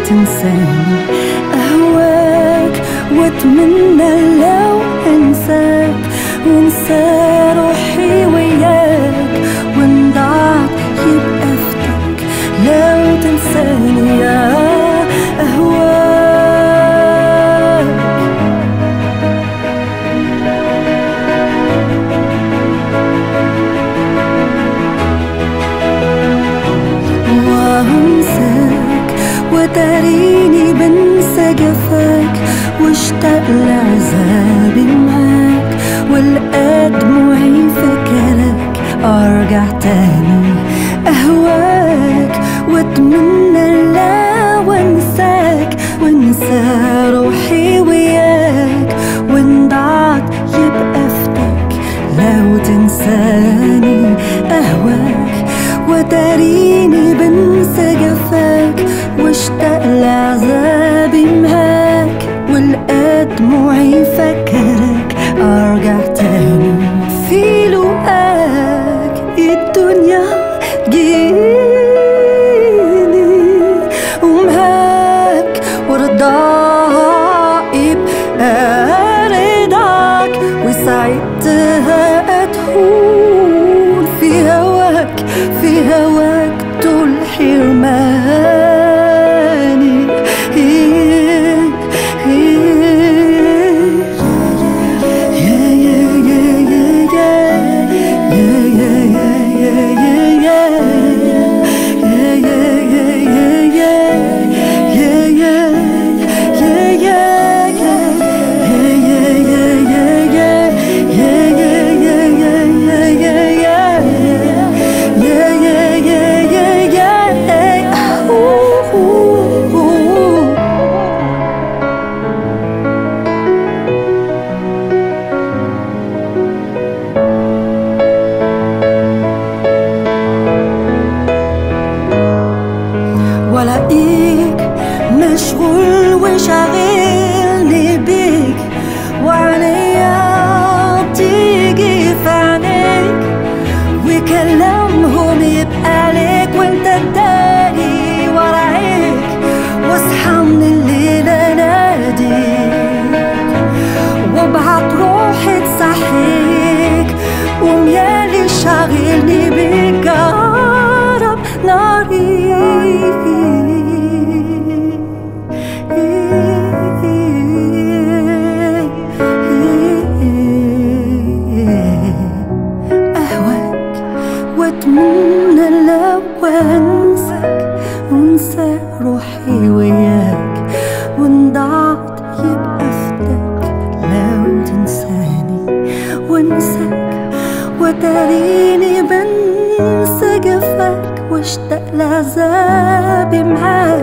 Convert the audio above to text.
تنساني أهواك وأتمنى لو أنساك وانسى روحي وياك وان ضاعت يبقى افتك لو تنساني يا أهواك وانساك وتريني بنسى جفاك واشتاق لعذابي معاك والقى دموعي فكرك ارجع تاني اهواك واتمنى لا وانساك وانسى روحي وياك وان ضاعت يبقى افتك لو تنساني اهواك وتريني بنسى جفاك واشتاق لعذابي معاك والقى دموعي فكرك ارجع تاني في لقاك الدنيا جيني ومعاك ورضاك يبقى رضاك وساعتها اتهون في هواك في هواك طول حرماني ولاقيك مشغول وشاغلني بيك وعينيا بتيجي في عينيك وكلامهم يبقى عليك وانت التاني ورايك واصحى من الليل اناديك وابعت روحي تصحيك وميالي شاغلني بيك قرب ناري أهواك وأتمنى لو أنساك وأنسى روحي وياك وإن ضاعت يبقى فداك لو تنساني وأنساك وتريني بنسى جفاك واشتاق لعذابي معاك